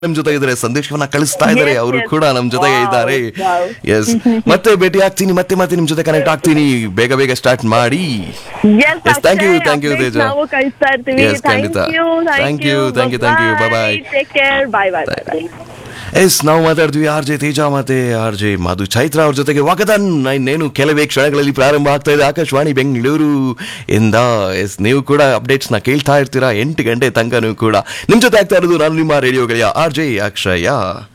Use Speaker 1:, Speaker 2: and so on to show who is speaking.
Speaker 1: ನಮ್ ಜೊತೆ ಇದ್ದಾರೆ ಸಂದೇಶವನ್ನ ಕಳಿಸ್ತಾ ಇದ್ದಾರೆ
Speaker 2: Yes,
Speaker 1: ಅವರು
Speaker 2: yes.
Speaker 1: ಕೂಡ ನಮ್ ಜೊತೆಗೆ
Speaker 2: Wow,
Speaker 1: ಇದ್ದಾರೆ
Speaker 2: wow.
Speaker 1: ಎಸ್ ಮತ್ತೆ ಭೇಟಿ ಆಗ್ತೀನಿ ಮತ್ತೆ ಮತ್ತೆ ನಿಮ್ ಜೊತೆ ಕನೆಕ್ಟ್ ಆಗ್ತೀನಿ ಬೇಗ ಬೇಗ ಸ್ಟಾರ್ಟ್ ಮಾಡಿ
Speaker 2: Yes,
Speaker 1: Yes, thank you,
Speaker 2: Akshay,
Speaker 1: thank you,
Speaker 2: updates
Speaker 1: Teja.
Speaker 2: ನಾವು ಕಳಿಸ್ತಾ ಇರ್ತೀವಿ
Speaker 1: Yes, ಖಂಡಿತ.
Speaker 2: Thank you
Speaker 1: Thank you, thank you, thank you. Bye-bye.
Speaker 2: Take care bye bye bye
Speaker 1: yes ನಾವು ಮಾತಾಡ್ತೀವಿ ಆರ್ ಜೆ ತೇಜ ಮತ್ತೆ ಆರ್ ಜೆ ಮಧು ಚೈತ್ರ ಅವ್ರ ಜೊತೆಗೆ ವಾಕದನ್ ಇನ್ನೇನು ಕೆಲವೇ ಕ್ಷಣಗಳಲ್ಲಿ ಪ್ರಾರಂಭ ಆಗ್ತಾ ಇದೆ ಆಕಾಶವಾಣಿ ಬೆಂಗಳೂರು ಇಂದ ಎಸ್ ನೀವು ಕೂಡ ಅಪ್ಡೇಟ್ಸ್ ನ ಕೇಳ್ತಾ ಇರ್ತೀರಾ ಎಂಟು ಗಂಟೆ ತನಕನೂ ಕೂಡ ನಿಮ್ ಜೊತೆ ಆಗ್ತಾ ಇರೋದು ನಾನು ನಿಮ್ಮ ರೇಡಿಯೋ ಗೆಳೆಯ ಆರ್ ಜೆ ಅಕ್ಷಯ